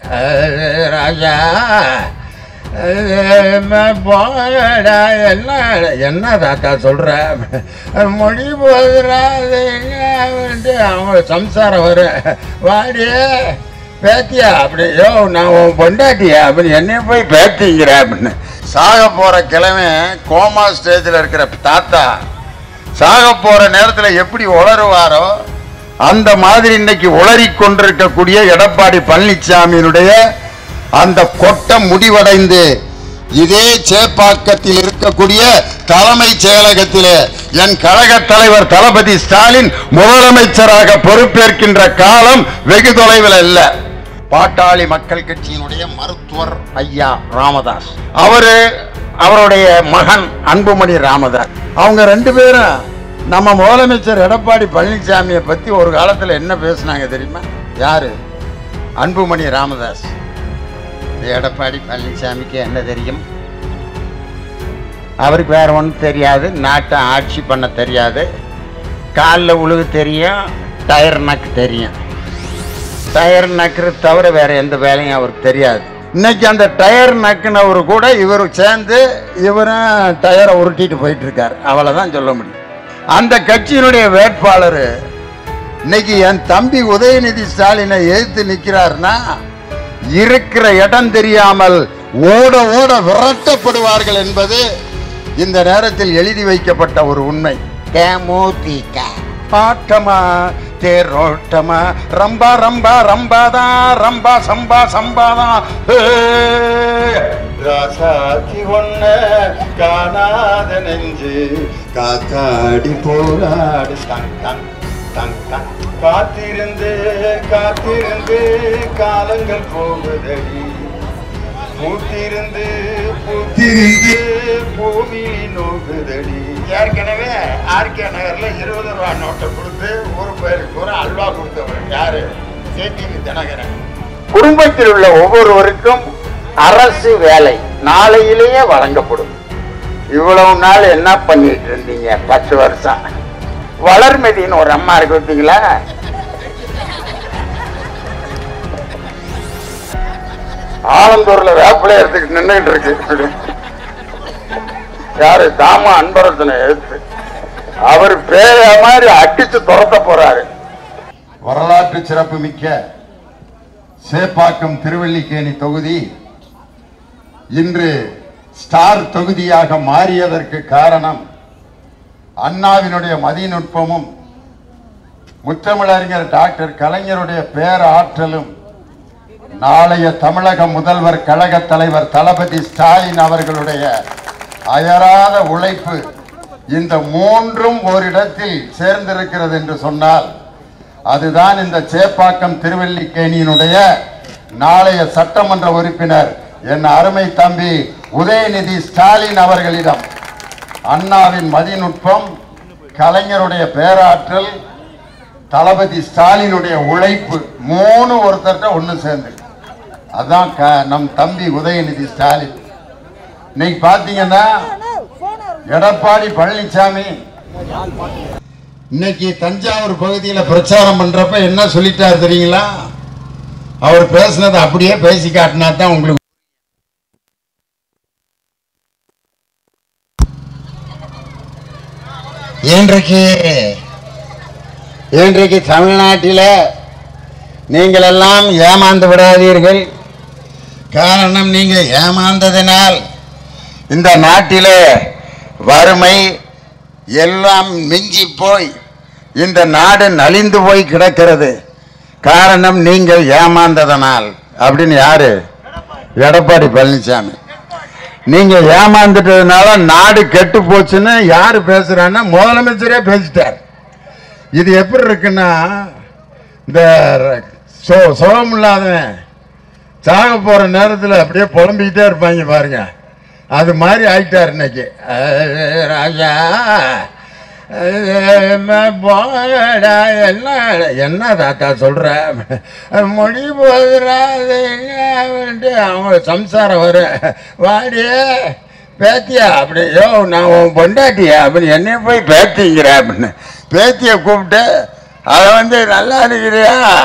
அஹ், ராஜா அஹ், போகடா என்ன என்ன தாத்தா சொல்ற மொழி போகுதுடா அது எங்க அவங்க சம்சாரம் வரும் வாடி பேத்தியா அப்படி யோ நான் உன் பொண்டாட்டியா அப்படின்னு என்னைய போய் பேத்திங்கிற அப்படின்னு சாக போற கிழமை கோமா ஸ்டேஜில் இருக்கிற தாத்தா சாக போற நேரத்துல எப்படி உளருவாரோ அந்த மாதிரி இன்னைக்கு உளறி கொண்டிருக்கக்கூடிய எடப்பாடி பழனிசாமியினுடைய அந்த கொட்டம் முடிவடைந்து இதே சேப்பாக்கத்தில் இருக்கக்கூடிய தலைமைச் செயலகத்திலே என் கழக தலைவர் தளபதி ஸ்டாலின் முதலமைச்சராக பொறுப்பேற்கின்ற காலம் வெகு தொலைவில் இல்ல பாட்டாளி மக்கள் கட்சியினுடைய மருத்துவர் ஐயா ராமதாஸ் அவரு அவருடைய மகன் அன்புமணி ராமதாஸ் அவங்க ரெண்டு பேரும் நம்ம முதலமைச்சர் எடப்பாடி பழனிசாமியை பத்தி ஒரு காலத்துல என்ன பேசுனாங்க தெரியுமா யாரு அன்புமணி ராமதாஸ் எடப்பாடி பழனிசாமிக்கு என்ன தெரியும் அவருக்கு வேற ஒன்றும் தெரியாது நாட்டை ஆட்சி பண்ண தெரியாது காலில் உழுகு தெரியும் டயர் நக்கு தெரியும் டயர் நக்குறது தவிர வேற எந்த வேலையும் அவருக்கு தெரியாது இன்னைக்கு அந்த டயர் நக்குனவர் கூட இவர் சேர்ந்து இவரும் டயரை உருட்டிட்டு போயிட்டு இருக்காரு அவ்வளவுதான் சொல்ல முடியும் அந்த கட்சியினுடைய வேட்பாளர் இன்னைக்கு என் தம்பி உதயநிதி ஸ்டாலினை எதிர்த்து நிற்கிறாருன்னா இருக்கிற இடம் தெரியாமல் ஓட ஓட விரட்டப்படுவார்கள் என்பது இந்த நேரத்தில் எழுதி வைக்கப்பட்ட ஒரு உண்மை தேமுதிக பாட்டமா தேரோட்டமா ரம்பா ரம்பா ரம்பாதா ரம்பா சம்பா சம்பாதா ராசாத்தி ஒன்ன காணாத நெஞ்சு காத்தாடி போராடு தங் தங் தங் தங் காத்திருந்து காத்திருந்து காலங்கள் போகுதடி பூத்திருந்து பூத்திருந்து பூமி நோக்குதடி ஏற்கனவே ஆர்கே நகர்ல இருபது ரூபா நோட்டை கொடுத்து ஒரு பேருக்கு ஒரு அல்வா கொடுத்தவர் யாரு சேட்டிவி தினகரன் குடும்பத்தில் உள்ள ஒவ்வொருவருக்கும் அரசு வேலை நாளையிலேயே வழங்கப்படும் இவ்வளவு நாள் என்ன பண்ணிட்டு இருந்தீங்க பத்து வருஷம் வளர்மதின்னு ஒரு அம்மா இருக்கு பார்த்தீங்களா ஆலந்தூர்ல வேப்பிலை எடுத்துக்கிட்டு நின்றுட்டு இருக்கு யாரு தாமா அன்பரசனை எடுத்து அவர் பேர மாதிரி அடிச்சு துரத்த போறாரு வரலாற்று சிறப்பு மிக்க சேப்பாக்கம் திருவல்லிக்கேணி தொகுதி இன்று ஸ்டார் தொகுதியாக மாறியதற்கு காரணம் அண்ணாவினுடைய மதிநுட்பமும் முத்தமிழறிஞர் டாக்டர் கலைஞருடைய பேராற்றலும் நாளைய தமிழக முதல்வர் கழக தலைவர் தளபதி ஸ்டாலின் அவர்களுடைய அயராத உழைப்பு இந்த மூன்றும் ஓரிடத்தில் சேர்ந்திருக்கிறது என்று சொன்னால் அதுதான் இந்த சேப்பாக்கம் திருவல்லிக்கேணியினுடைய நாளைய சட்டமன்ற உறுப்பினர் என் அருமை தம்பி உதயநிதி ஸ்டாலின் அவர்களிடம் அண்ணாவின் மதிநுட்பம் கலைஞருடைய பேராற்றல் தளபதி ஸ்டாலினுடைய உழைப்பு மூணு ஒருத்தர்கிட்ட ஒன்று சேர்ந்து அதான் க- நம் தம்பி உதயநிதி ஸ்டாலின் இன்னைக்கு பார்த்தீங்கன்னா எடப்பாடி பழனிசாமி இன்னைக்கு தஞ்சாவூர் பகுதியில் பிரச்சாரம் பண்றப்ப என்ன சொல்லிட்டார் தெரியுங்களா அவர் பேசுனதை அப்படியே பேசி காட்டினா தான் உங்களுக்கு இன்றைக்கு இன்றைக்கு தமிழ்நாட்டில் நீங்கள் எல்லாம் ஏமாந்து விடாதீர்கள் காரணம் நீங்கள் ஏமாந்ததினால் இந்த நாட்டிலே வறுமை எல்லாம் மிஞ்சி போய் இந்த நாடு நலிந்து போய் கிடக்கிறது காரணம் நீங்கள் ஏமாந்ததனால் அப்படின்னு யாரு எடப்பாடி பழனிசாமி நீங்க ஏமாந்துட்டதுனால நாடு கெட்டு போச்சுன்னு யாரு பேசுறான்னா முதலமைச்சரே பேசிட்டார் இது எப்படி இருக்குன்னா இந்த ர- சோ சோகம் இல்லாதவன் சாக போற நேரத்தில் அப்படியே புலம்பிக்கிட்டே இருப்பாங்க பாருங்க அது மாதிரி ஆயிட்டார் இன்னைக்கு அஹ் ராஜா அஹ் போகடா என்ன என்ன தாத்தா சொல்ற மொழி போகுதுடா அது எங்க அவங்க சம்சாரம் வரும் வாடி பேத்தியா அப்படி யோ நான் உன் பொண்டாட்டியா அப்படின்னு என்னைய போய் பேத்திங்கிற அப்படின்னு பேத்தியை கூப்பிட்டு அதை வந்து நல்லா இருக்கிறியா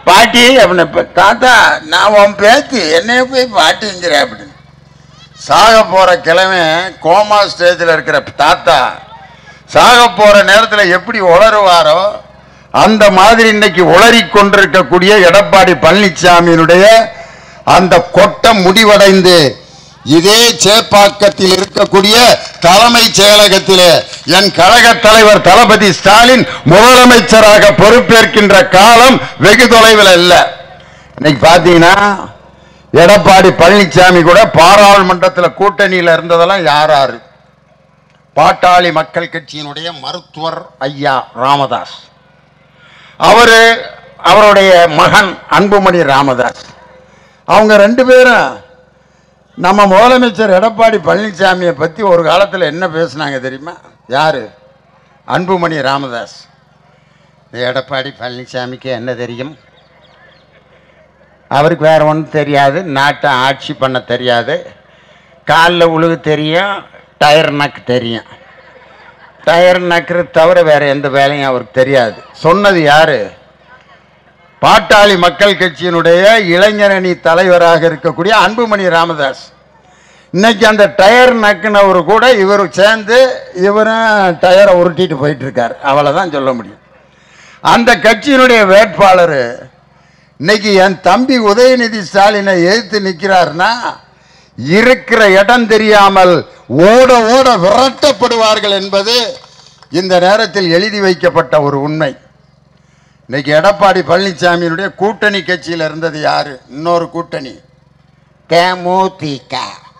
பாட்டி அப்படின்னு இப்ப தாத்தா நான் உன் பேத்தி என்னைய போய் பாட்டிங்கிற அப்படின்னு சாக போற கிழமை கோமா ஸ்டேஜில் இருக்கிற தாத்தா சாக போற நேரத்தில் எப்படி உளருவாரோ அந்த மாதிரி இன்னைக்கு உளறி கொண்டிருக்கக்கூடிய எடப்பாடி பழனிசாமியினுடைய அந்த கொட்டம் முடிவடைந்து இதே சேப்பாக்கத்தில் இருக்கக்கூடிய தலைமைச் செயலகத்திலே என் கழக தலைவர் தளபதி ஸ்டாலின் முதலமைச்சராக பொறுப்பேற்கின்ற காலம் வெகு தொலைவில் இல்லை இன்னைக்கு பார்த்தீங்கன்னா எடப்பாடி பழனிசாமி கூட பாராளுமன்றத்தில் கூட்டணியில் இருந்ததெல்லாம் யார் யாரு பாட்டாளி மக்கள் கட்சியினுடைய மருத்துவர் ஐயா ராமதாஸ் அவரு அவருடைய மகன் அன்புமணி ராமதாஸ் அவங்க ரெண்டு பேரும் நம்ம முதலமைச்சர் எடப்பாடி பழனிசாமியை பற்றி ஒரு காலத்தில் என்ன பேசுனாங்க தெரியுமா யாரு அன்புமணி ராமதாஸ் இந்த எடப்பாடி பழனிசாமிக்கு என்ன தெரியும் அவருக்கு வேற ஒன்றும் தெரியாது நாட்டை ஆட்சி பண்ண தெரியாது காலில் உழுகு தெரியும் டயர் நக்கு தெரியும் டயர் நக்குறது தவிர வேற எந்த வேலையும் அவருக்கு தெரியாது சொன்னது யாரு பாட்டாளி மக்கள் கட்சியினுடைய இளைஞரணி தலைவராக இருக்கக்கூடிய அன்புமணி ராமதாஸ் இன்னைக்கு அந்த டயர் நக்குனவர் கூட இவர் சேர்ந்து இவரும் டயரை உருட்டிட்டு போயிட்டு இருக்கார் அவ்வளோதான் சொல்ல முடியும் அந்த கட்சியினுடைய வேட்பாளர் இன்னைக்கு என் தம்பி உதயநிதி ஸ்டாலினை எதிர்த்து நிற்கிறார்னா இருக்கிற இடம் தெரியாமல் ஓட ஓட விரட்டப்படுவார்கள் என்பது இந்த நேரத்தில் எழுதி வைக்கப்பட்ட ஒரு உண்மை இன்னைக்கு எடப்பாடி பழனிசாமியினுடைய கூட்டணி கட்சியில் இருந்தது யாரு இன்னொரு கூட்டணி தேமுதிக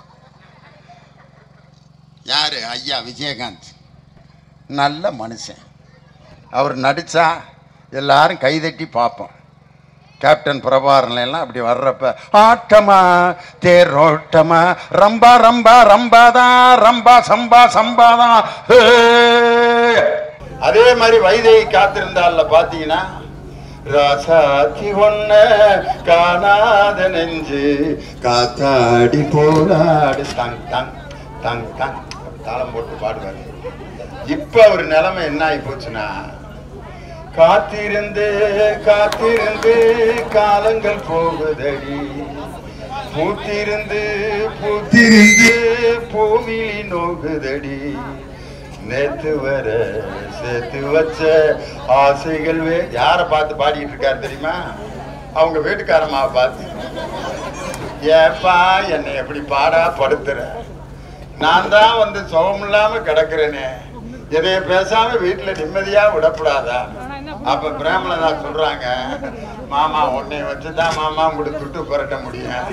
யாரு ஐயா விஜயகாந்த் நல்ல மனுஷன் அவர் நடிச்சா எல்லாரும் கைதட்டி பார்ப்போம் கேப்டன் பிரபாரன்ல எல்லாம் அப்படி வர்றப்ப ஆட்டமா தேரோட்டமா ரம்பா ரம்பா ரம்பாதான் ரம்பா சம்பா சம்பாதான் ஹே. அதே மாதிரி வைதேகி காத்திருந்தால பாத்தீங்கன்னா ராசாத்தி ஒன்ன காணாத நெஞ்சு காத்தாடி போராடு தங் தங் தங் தங் தாளம் போட்டு பாடுவாரு இப்ப அவர் நிலைமை என்ன ஆகி போச்சுன்னா காத்திருந்து காத்திருந்து காலங்கள் போகுதடி பூத்திருந்து பூத்திருந்து பூமிலி நோகுதடி நேத்து வர சேர்த்து வச்ச ஆசைகள் வே யாரை பார்த்து பாடிட்டு இருக்காரு தெரியுமா அவங்க வீட்டுக்காரம்மா பார்த்து ஏப்பா என்னை எப்படி பாடா படுத்துற நான் தான் வந்து சுகம் இல்லாம கிடக்குறேனே இதைய பேசாம வீட்டுல நிம்மதியா விடக்கூடாதா அப்ப பிரேமலதா சொல்றாங்க மாமா உன்னை வச்சுதான் மாமா உங்களுக்கு விட்டு புரட்ட முடியும்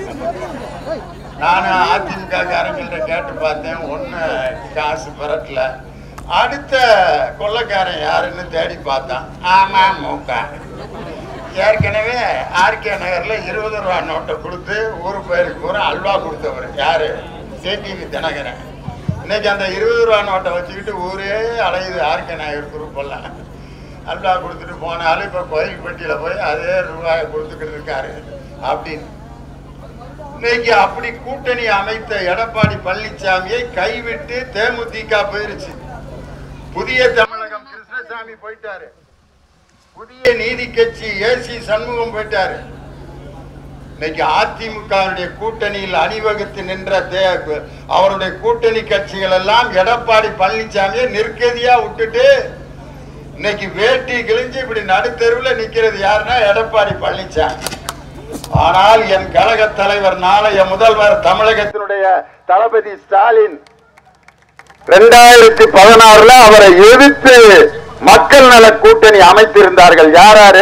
நானும் அதிமுக காரங்கள்ட்ட கேட்டு பார்த்தேன் ஒண்ணு காசு புரட்டல அடுத்த கொள்ளைக்காரன் யாருன்னு தேடி பார்த்தான் ஆமா மூக்கா ஏற்கனவே ஆர்கே நகர்ல இருபது ரூபா நோட்டை கொடுத்து ஊரு பேருக்கு பூரா அல்வா கொடுத்தவர் யாரு கேடிவி தினகரன் இன்னைக்கு அந்த இருபது ரூபா நோட்டை வச்சுக்கிட்டு ஊரே அலையுது ஆர்கே நகர் குரூப் எல்லாம் அல்வா கொடுத்துட்டு போனாலும் இப்ப கோயில்பட்டியில போய் அதே ரூபாயை கொடுத்துக்கிட்டு இருக்காரு அப்படின்னு இன்னைக்கு அப்படி கூட்டணி அமைத்த எடப்பாடி பழனிசாமியை கைவிட்டு தேமுதிக போயிருச்சு புதிய தமிழகம் கிருஷ்ணசாமி போயிட்டாரு புதிய நீதி கட்சி ஏசி சண்முகம் போயிட்டாரு இன்னைக்கு அதிமுகவுடைய கூட்டணியில் அணிவகுத்து நின்ற தே- அவருடைய கூட்டணி கட்சிகள் எல்லாம் எடப்பாடி பழனிசாமியை நிற்கதியா விட்டுட்டு இன்னைக்கு வேட்டி கிழிஞ்சு இப்படி நடுத்தெருவில் நிக்கிறது யாருன்னா எடப்பாடி பழனிசாமி ஆனால் என் கழக தலைவர் நாளைய முதல்வர் தமிழகத்தினுடைய தளபதி ஸ்டாலின் ரெண்டாயிரத்தி பதினாறுல அவரை எதிர்த்து மக்கள் நல கூட்டணி அமைத்திருந்தார்கள் யாராரு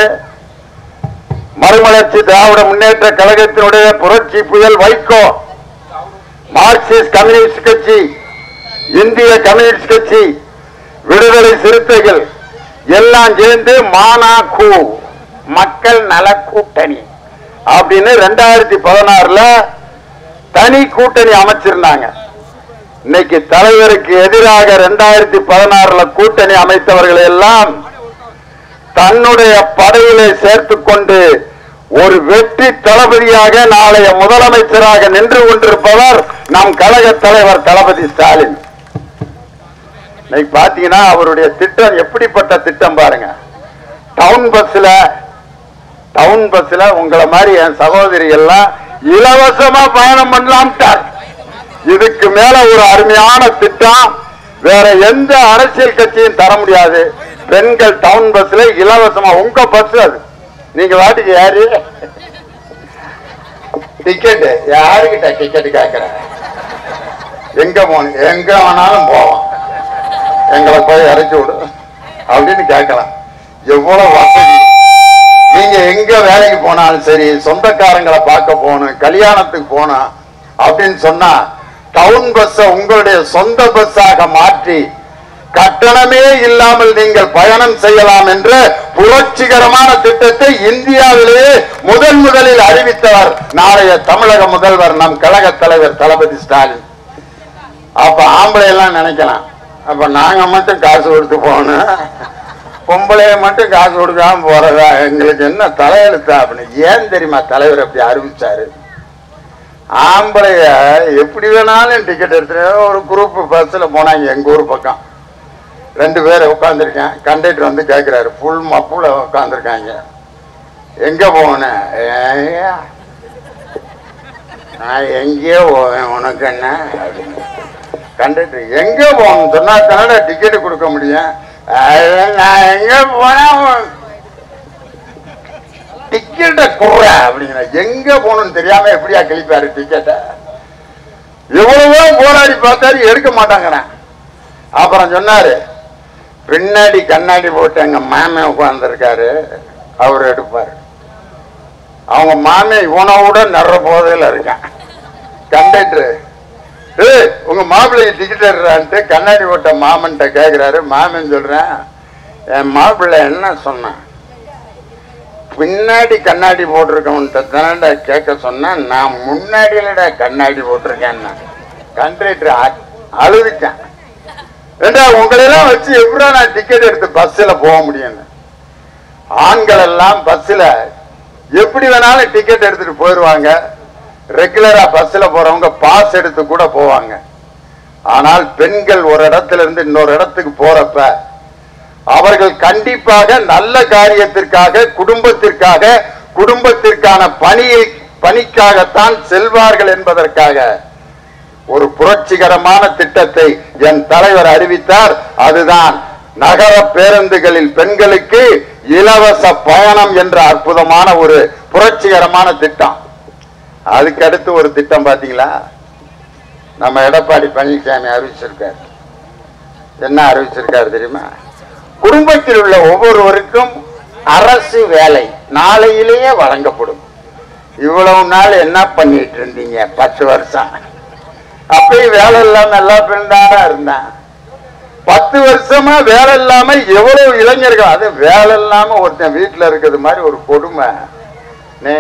மறுமலர்ச்சி திராவிட முன்னேற்ற கழகத்தினுடைய புரட்சி புயல் வைகோ மார்க்சிஸ்ட் கம்யூனிஸ்ட் கட்சி இந்திய கம்யூனிஸ்ட் கட்சி விடுதலை சிறுத்தைகள் எல்லாம் சேர்ந்து மானாக்கு மக்கள் நல கூட்டணி அப்படின்னு ரெண்டாயிரத்தி பதினாறுல தனி கூட்டணி அமைச்சிருந்தாங்க இன்னைக்கு தலைவருக்கு எதிராக ரெண்டாயிரத்தி பதினாறுல கூட்டணி அமைத்தவர்கள் எல்லாம் தன்னுடைய படையிலே சேர்த்துக் கொண்டு ஒரு வெற்றி தளபதியாக நாளைய முதலமைச்சராக நின்று கொண்டிருப்பவர் நம் கழக தலைவர் தளபதி ஸ்டாலின் இன்னைக்கு பாத்தீங்கன்னா அவருடைய திட்டம் எப்படிப்பட்ட திட்டம் பாருங்க டவுன் பஸ்ல டவுன் பஸ்ல உங்களை மாதிரி என் சகோதரி எல்லாம் இலவசமா பயணம் பண்ணலாம்ட்டார் இதுக்கு மேல ஒரு அருமையான திட்டம் வேற எந்த அரசியல் கட்சியும் தர முடியாது பெண்கள் டவுன் பஸ்ல இலவசமா உங்க பஸ் அது நீங்க வாட்டுக்கு யாரு டிக்கெட் யாருக்கிட்ட டிக்கெட் கேட்கிற எங்க போகணும் எங்க வேணாலும் போவோம் எங்களை போய் இறக்கி விடு அப்படின்னு கேட்கலாம் எவ்வளவு வசதி நீங்க எங்க வேலைக்கு போனாலும் சரி சொந்தக்காரங்களை பார்க்க போகணும் கல்யாணத்துக்கு போகணும் அப்படின்னு சொன்னா டவுன் பஸ்ஸ உங்களுடைய சொந்த பஸ்ஸாக மாற்றி கட்டணமே இல்லாமல் நீங்கள் பயணம் செய்யலாம் என்ற புரட்சிகரமான திட்டத்தை இந்தியாவிலேயே முதன் முதலில் அறிவித்தவர் நாளைய தமிழக முதல்வர் நம் கழக தலைவர் தளபதி ஸ்டாலின் அப்ப ஆம்பளை எல்லாம் நினைக்கலாம் அப்ப நாங்க மட்டும் காசு கொடுத்து போகணும் பொம்பளைய மட்டும் காசு கொடுக்காம போறதா எங்களுக்கு என்ன தலையெழுத்தா அப்படின்னு ஏன் தெரியுமா தலைவர் அப்படி அறிவிச்சாரு ஆம்பளைய எப்படி வேணாலும் டிக்கெட் எடுத்துட்டு ஒரு குரூப் பஸ்ல போனாங்க எங்க ஊர் பக்கம் ரெண்டு பேர் உட்காந்துருக்கேன் கண்டக்டர் வந்து கேட்கிறாரு ஃபுல் மப்புல உட்காந்துருக்காங்க எங்க போகணும் ஏய்யா, நான் எங்கேயோ போவேன் உனக்கு என்ன அப்படின்னு கண்டக்டர் எங்க போகணும் சொன்னா தானே டிக்கெட் கொடுக்க முடியும் அது நான் எங்க போனா டிக்கெட்டை குற அப்படிங்கிற எங்க போகணும்னு தெரியாம எப்படியா கிழிப்பாரு டிக்கெட்டை எவ்வளவோ போராடி பார்த்தாரு எடுக்க மாட்டாங்கிறேன் அப்புறம் சொன்னாரு பின்னாடி கண்ணாடி போட்டு எங்க மாமே உட்கார்ந்துருக்காரு அவர் எடுப்பாரு அவங்க மாமே இவனோட நிற போதையில இருக்கான் கண்டக்டர் ஏய் உங்க மாப்பிள்ளைக்கு டிக்கெட் எடுறான்ட்டு கண்ணாடி போட்ட மாமன்ட்ட கேக்குறாரு மாமன் சொல்றேன் என் மாப்பிள்ளை என்ன சொன்னான் பின்னாடி கண்ணாடி போட்டிருக்கவன்ட்ட தானடா கேட்க சொன்னேன் நான் முன்னாடியிலடா கண்ணாடி போட்டிருக்கேன்னா கண்டக்டர் அழுதுச்சான் ஏண்டா உங்களெல்லாம் வச்சு எப்படா நான் டிக்கெட் எடுத்து பஸ்ல போக முடியும் ஆண்கள் எல்லாம் பஸ்ல எப்படி வேணாலும் டிக்கெட் எடுத்துட்டு போயிடுவாங்க ரெகுலரா பஸ்ல போறவங்க பாஸ் எடுத்து கூட போவாங்க ஆனால் பெண்கள் ஒரு இடத்துல இருந்து இன்னொரு இடத்துக்கு போறப்ப அவர்கள் கண்டிப்பாக நல்ல காரியத்திற்காக குடும்பத்திற்காக குடும்பத்திற்கான பணியை பணிக்காகத்தான் செல்வார்கள் என்பதற்காக ஒரு புரட்சிகரமான திட்டத்தை என் தலைவர் அறிவித்தார் அதுதான் நகர பேருந்துகளில் பெண்களுக்கு இலவச பயணம் என்ற அற்புதமான ஒரு புரட்சிகரமான திட்டம் அதுக்கடுத்து ஒரு திட்டம் பாத்தீங்களா நம்ம எடப்பாடி பழனிசாமி அறிவிச்சிருக்கார் என்ன அறிவிச்சிருக்காரு தெரியுமா குடும்பத்தில் உள்ள ஒவ்வொருவருக்கும் அரசு வேலை நாளையிலேயே வழங்கப்படும் இவ்வளவு நாள் என்ன பண்ணிட்டு இருந்தீங்க பத்து வருஷம் அப்பயும் வேலை இல்லாம எல்லா பெண் தானே இருந்தான் பத்து வருஷமா வேலை இல்லாம எவ்வளவு இளைஞர்கள் அது வேலை இல்லாம ஒருத்தன் வீட்டுல இருக்கிறது மாதிரி ஒரு கொடுமை நே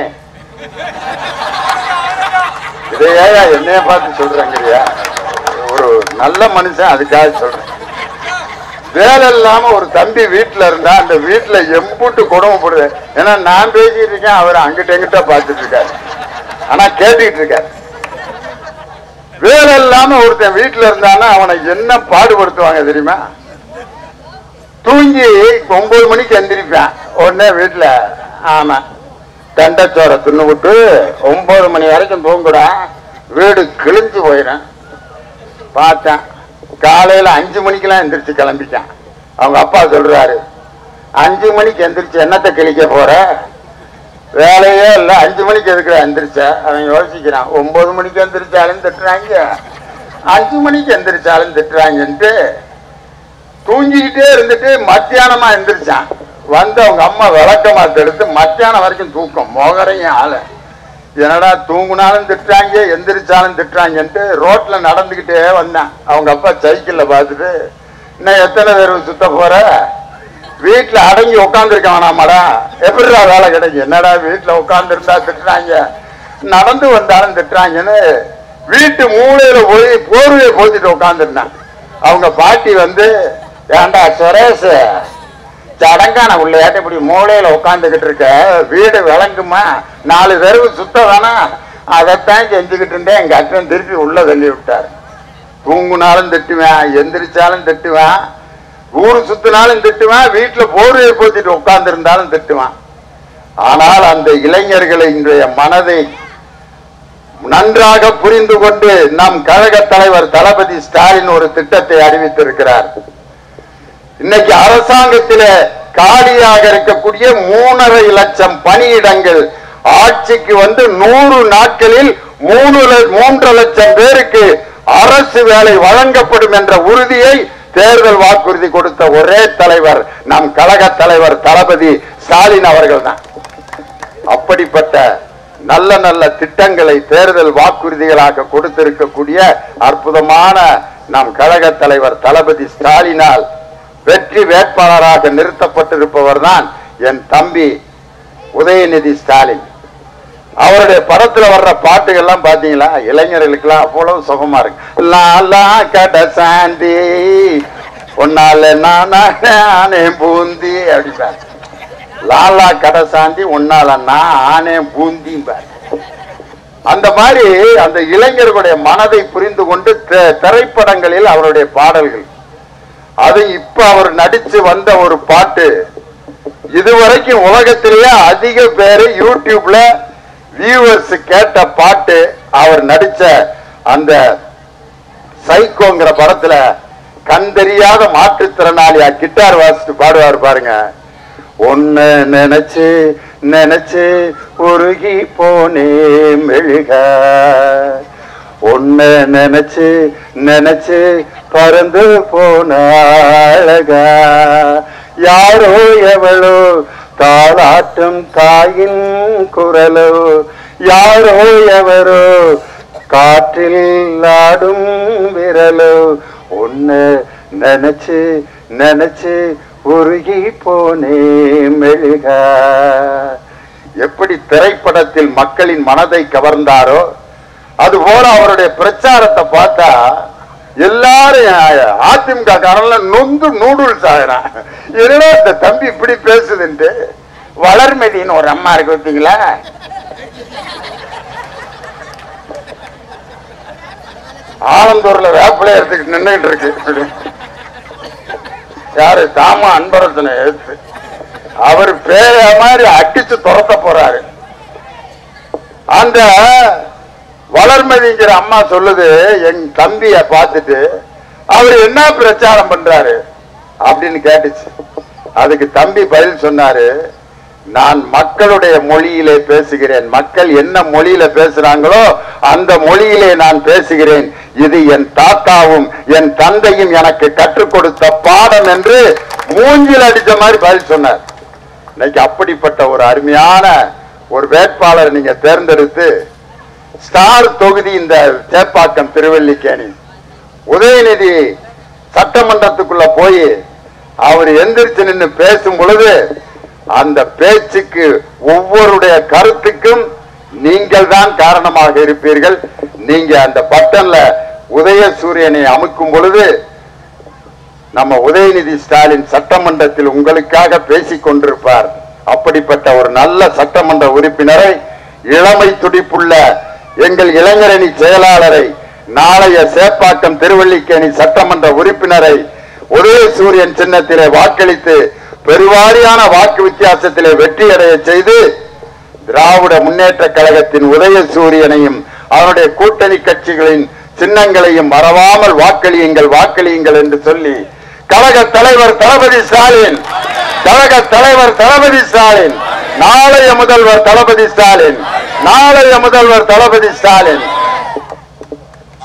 இதையா என்னைய பார்த்து சொல்றேங்கய்யா ஒரு நல்ல மனுஷன் அதுக்காக சொல்றேன் வேலை இல்லாம ஒரு தம்பி வீட்டுல இருந்தா அந்த வீட்டுல எம்புட்டு கொடுமைப்படுது ஏன்னா நான் பேசிட்டு இருக்கேன் அவர் அங்கிட்ட எங்கிட்ட பார்த்துட்டு இருக்காரு ஆனா கேட்டுக்கிட்டு இருக்காரு வேலை இல்லாம ஒருத்தன் வீட்டுல இருந்தானா அவனை என்ன பாடுபடுத்துவாங்க தெரியுமா தூங்கி ஒன்பது மணிக்கு எந்திரிப்பான் உடனே வீட்டுல ஆமா தண்டச்சோரை தின்னு விட்டு ஒன்பது மணி வரைக்கும் தூங்குடா வீடு கிழிஞ்சு போயிடும் பார்த்தேன் காலையில அஞ்சு மணிக்கெல்லாம் எந்திரிச்சு கிளம்பிட்டான் அவங்க அப்பா சொல்றாரு அஞ்சு மணிக்கு எந்திரிச்சு என்னத்தை கிழிக்க போற வேலையே இல்லை அஞ்சு மணிக்கு எதுக்குற எந்திரிச்ச அவன் யோசிக்கிறான் ஒன்பது மணிக்கு எந்திரிச்சாலும் திட்டுறாங்க அஞ்சு மணிக்கு எந்திரிச்சாலும் திட்டுறாங்கன்ட்டு தூங்கிக்கிட்டே இருந்துட்டு மத்தியானமா எந்திரிச்சான் வந்து அவங்க அம்மா விளக்கமாத்த எடுத்து மத்தியானம் வரைக்கும் தூக்கம் மோகரையும் ஆள என்னடா தூங்குனாலும் திட்டுறாங்க எந்திரிச்சாலும் திட்டுறாங்கன்ட்டு ரோட்ல நடந்துகிட்டே வந்தேன் அவங்க அப்பா சைக்கிள்ல பார்த்துட்டு இன்னும் எத்தனை பேர் சுத்த போற வீட்டுல அடங்கி உட்காந்துருக்க வேணாமாடா எப்படிடா வேலை கிடைக்கும் என்னடா வீட்டுல உட்கார்ந்து இருந்தா திட்டுறாங்க நடந்து வந்தாலும் திட்டுறாங்கன்னு வீட்டு மூலையில போய் போர்வையை போத்திட்டு உட்காந்துருந்தேன் அவங்க பாட்டி வந்து ஏண்டா சுரேஷ் சடங்கான உள்ளேட்ட இப்படி மூலையில உட்காந்துக்கிட்டு இருக்க வீடு விளங்குமா நாலு தெருவு சுத்த வேணாம் அதைத்தான் செஞ்சுக்கிட்டு இருந்தேன் எங்க அக்கன் திருப்பி உள்ள தள்ளி விட்டார் தூங்குனாலும் திட்டுவேன் எந்திரிச்சாலும் திட்டுவேன் ஊரு சுத்தினாலும் திட்டுவேன் வீட்டுல போர்வையை போத்திட்டு உட்கார்ந்து இருந்தாலும் திட்டுவேன் ஆனால் அந்த இளைஞர்களினுடைய மனதை நன்றாக புரிந்து கொண்டு நம் கழக தலைவர் தளபதி ஸ்டாலின் ஒரு திட்டத்தை அறிவித்திருக்கிறார் இன்னைக்கு அரசாங்கத்திலே காலியாக இருக்கக்கூடிய மூணரை லட்சம் பணியிடங்கள் ஆட்சிக்கு வந்து நூறு நாட்களில் மூணு ல- மூன்று லட்சம் பேருக்கு அரசு வேலை வழங்கப்படும் என்ற உறுதியை தேர்தல் வாக்குறுதி கொடுத்த ஒரே தலைவர் நம் கழக தலைவர் தளபதி ஸ்டாலின் அவர்கள் தான் அப்படிப்பட்ட நல்ல நல்ல திட்டங்களை தேர்தல் வாக்குறுதிகளாக கொடுத்திருக்கக்கூடிய அற்புதமான நம் கழக தலைவர் தளபதி ஸ்டாலினால் வெற்றி வேட்பாளராக நிறுத்தப்பட்டிருப்பவர் தான் என் தம்பி உதயநிதி ஸ்டாலின் அவருடைய படத்துல வர்ற பாட்டுகள்லாம் பாத்தீங்களா இளைஞர்களுக்கெல்லாம் அவ்வளவு சுகமா இருக்கு லாலா கட சாந்தி உன்னால நானா நானே பூந்தி அப்படிப்பாரு லாலா கடை சாந்தி உன்னால நான் ஆனே பூந்திம்பார் அந்த மாதிரி அந்த இளைஞர்களுடைய மனதை புரிந்து கொண்டு தி- திரைப்படங்களில் அவருடைய பாடல்கள் அது இப்ப அவர் நடிச்சு வந்த ஒரு பாட்டு இதுவரைக்கும் உலகத்திலேயே அதிக பேரு யூடியூப்ல வியூவர்ஸ் கேட்ட பாட்டு அவர் நடிச்ச அந்த சைக்கோங்கிற படத்துல கண் தெரியாத மாற்றுத்திறனாளியா கிட்டார் வாசிட்டு பாடுவார் பாருங்க ஒன்னு நினைச்சு நினைச்சு உருகி போனே மெழுக ஒன்னு நினைச்சு நினைச்சு பறந்து போன அழகா யாரோ எவளோ தாளாட்டும் தாயின் குரலோ யாரோ எவரோ காற்றில் ஆடும் விரலோ ஒன்னு நினைச்சு நினைச்சு உருகி போனே மெழுக எப்படி திரைப்படத்தில் மக்களின் மனதை கவர்ந்தாரோ அதுபோல அவருடைய பிரச்சாரத்தை பார்த்தா எல்லாரும் அதிமுக காரன்ல நொந்து நூடுல்ஸ் ஆகிறான் என்னடா இந்த தம்பி இப்படி பேசுதுன்ட்டு வளர்மதின்னு ஒரு அம்மா இருக்கு பார்த்தீங்களா ஆனந்தூர்ல வேப்பிலை எடுத்துக்கிட்டு நின்றுட்டு இருக்கு யாரு தாமா அன்பரசனை எடுத்து அவர் பேர மாதிரி அடிச்சு துரத்த போறாரு அந்த வளர்மதிங்கிற அம்மா சொல்லுது என் தம்பிய பார்த்துட்டு அவர் என்ன பிரச்சாரம் பண்றாரு அப்படின்னு கேட்டுச்சு அதுக்கு தம்பி பதில் சொன்னாரு நான் மக்களுடைய மொழியிலே பேசுகிறேன் மக்கள் என்ன மொழியில பேசுறாங்களோ அந்த மொழியிலே நான் பேசுகிறேன் இது என் தாத்தாவும் என் தந்தையும் எனக்கு கற்றுக் கொடுத்த பாடம் என்று மூஞ்சில் அடிச்ச மாதிரி பதில் சொன்னார் இன்னைக்கு அப்படிப்பட்ட ஒரு அருமையான ஒரு வேட்பாளர் நீங்க தேர்ந்தெடுத்து ஸ்டார் தொகுதி இந்த சேப்பாக்கம் திருவல்லிக்கேணி உதயநிதி சட்டமன்றத்துக்குள்ள போய் அவர் எந்திரிச்சு நின்று பேசும் பொழுது அந்த பேச்சுக்கு ஒவ்வொருடைய கருத்துக்கும் நீங்கள் தான் காரணமாக இருப்பீர்கள் நீங்க அந்த பட்டன்ல உதயசூரியனை அமுக்கும் பொழுது நம்ம உதயநிதி ஸ்டாலின் சட்டமன்றத்தில் உங்களுக்காக பேசிக் கொண்டிருப்பார் அப்படிப்பட்ட ஒரு நல்ல சட்டமன்ற உறுப்பினரை இளமை துடிப்புள்ள எங்கள் இளைஞரணி செயலாளரை நாளைய சேப்பாக்கம் திருவல்லிக்கேணி சட்டமன்ற உறுப்பினரை உதயசூரியன் சின்னத்திலே வாக்களித்து பெருவாரியான வாக்கு வித்தியாசத்திலே வெற்றியடைய செய்து திராவிட முன்னேற்ற கழகத்தின் உதயசூரியனையும் அவருடைய கூட்டணி கட்சிகளின் சின்னங்களையும் மறவாமல் வாக்களியுங்கள் வாக்களியுங்கள் என்று சொல்லி கழக தலைவர் தளபதி ஸ்டாலின் கழக தலைவர் தளபதி ஸ்டாலின் நாளைய முதல்வர் தளபதி ஸ்டாலின் நாளைய முதல்வர் தளபதி ஸ்டாலின்